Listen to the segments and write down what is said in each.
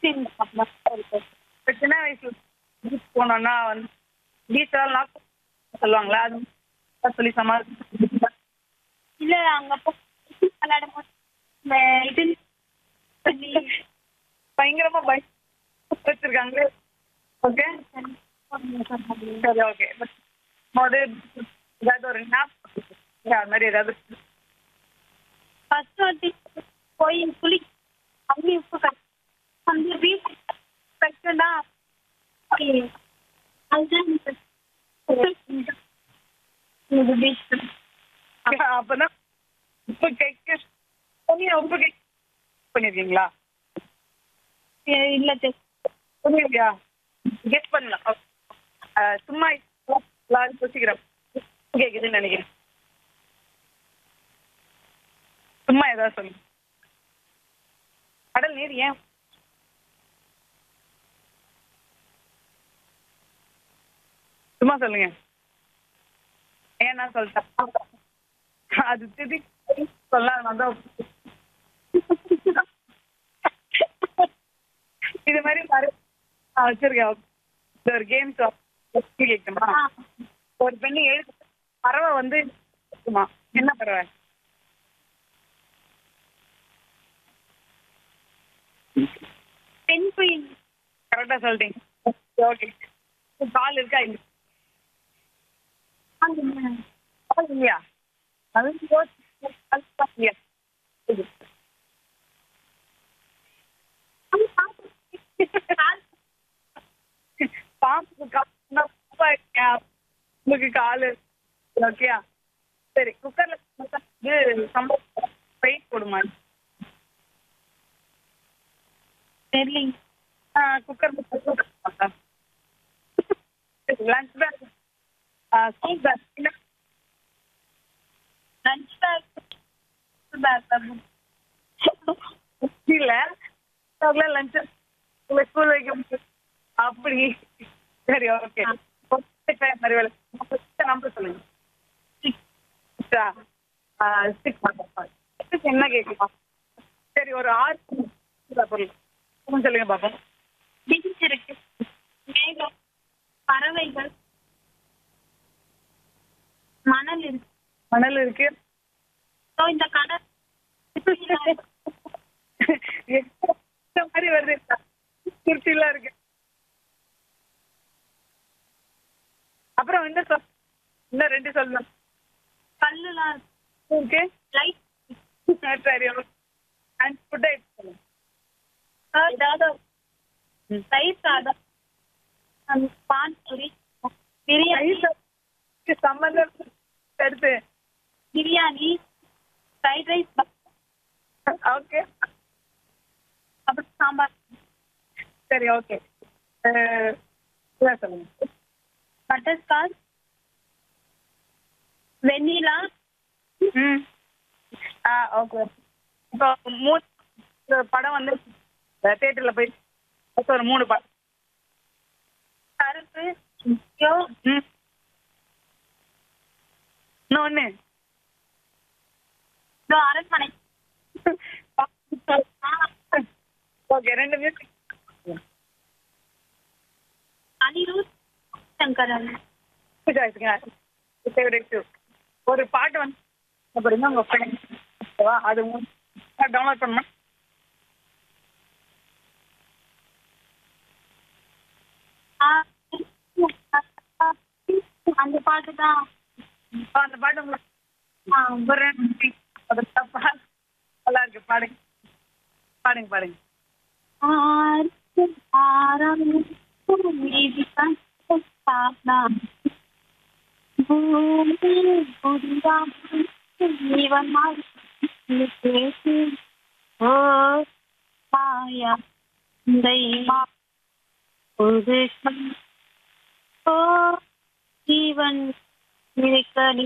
இப்ப சின்ன வயசுல பீச் போனோம்னா வந்து பீச் லாக் சொல்லுவாங்களா அது சொல்லி சமாளி இல்ல அங்க போ விளையாடும் போது இந்த இது சொல்லி பயங்கரமா பயம் வச்சிருக்காங்களே ஓகே சரி ஓகே மோது ஏதாவது ஒரு ஞாபகம் அது மாதிரி ஏதாவது ஃபர்ஸ்ட் வாட்டி போய் குளி அங்கே உப்பு கட் அந்த பீச் கட்டுனா அதுதான் இது பீச் அப்பதான் உப்பு கேக்க தனியா உப்பு கேக் பண்ணிருக்கீங்களா இல்ல தெ- பண்ணிருக்கியா கெட் பண்ணலாம் அஹ், சும்மா எல்லாரும் யோசிக்கிறேன் உப்பு கேக்குதுன்னு நினைக்கிறேன் சும்மா ஏதாவது சொல்லு கடல் நீர் ஏன் சும்மா சொல்லுங்க ஏன்னா சொல்லிட்டேன் அது திதி சொல்லாம தான் இது மாதிரி பாரு நான் வச்சிருக்கேன் இது ஒரு கேம்ஸ் கேட்குமா ஆ. ஒரு பெண்ணு எழுது பறவை வந்து இருக்குமா என்ன பறவை பெண் குயில் கரெக்டா சொல்லிட்டீங்க ஓகே கால் இருக்கா இல்ல கால் இல்லையா அது யோசி- கால் இல்லையா? இது. பாம்புக்கு கால் உங்களுக்கு காலு ஓகேயா சரி குக்கர்ல இது சம்பளம் வெயிட் போடுமா தெரியல cooker lunch bag school bag இல்ல லஞ்ச் பேக் பேக் இல்ல லஞ்ச் ஸ்கூல் வைக்க முடியும் அப்படி சரி ஓகே மாதிரி வேலை நம்பர் சொல்லுங்க சிக்ஸ் என்ன கேட்குமா சரி ஒரு ஆறு பொருள் கொஞ்சம் சொல்லுங்க பாப்போம் பீச் இருக்கு மேகம் பறவைகள் மணல் இருக்கு மணல் இருக்கு ஸோ இந்த கடல் இந்த மாதிரி வருது திருச்சிலாம் இருக்கு அப்புறம் என்ன சொல் இன்னும் ரெண்டு சொல்லணும் கல்லுலாம் இருக்கு லைட் சரி அண்ட் ஃபுட்டை சொல்லுங்க ஏதாவது தயிர் சாதம் அந்த பானிபூரி பிரியாணி சம்மந்தம் எடுத்து பிரியாணி ஃப்ரைட் ரைஸ் ஓகே அப்புறம் சாம்பார் சரி ஓகே சொல்லுங்க பட்டர்ஸ்காட்ச் வெண்ணிலா ம் ஆ ஓகே இப்போ மூணு படம் வந்து தேட்டரில் போய் ஒரு மூணு படம் கருப்பு யோ ம் இன்னொன்று இதோ அரண்மனை ஓகே ரெண்டு மியூசிக் அனிருத் சங்கரன் சாய்ஸுங்க ஃபேவரட் ஒரு பாட்டு வந்து அப்படின்னா உங்கள் ஃப்ரெண்ட் ஓகேவா அது டவுன்லோட் பண்ணணும் அந்த பாட்டு தான் அந்த பாட்டு உங்களுக்கு ஒரு ரெண்டு அது தப்பா நல்லா இருக்கு பாடுங்க பாடுங்க பாடுங்க ஆரம் மீதி கஷ்டம் பூமி புதிதாம் ஜீவன் பேசி ஓ மாயா தெய்வா புது ஓ ஜீவன் இருக்கலி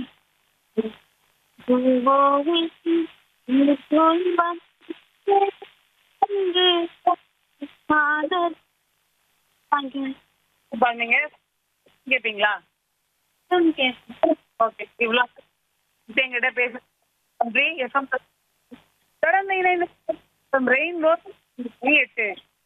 பூவோவில் துன்பம் அங்கு காதல் அங்கு பாடுங்க கேட்பீங்களா கேட்கும் ஓகே இவ்வளோ இப்போ எங்கிட்ட பேச நன்றி எஃப்எம் தொடர்ந்து இணைந்து ரெயின்போ எட்டு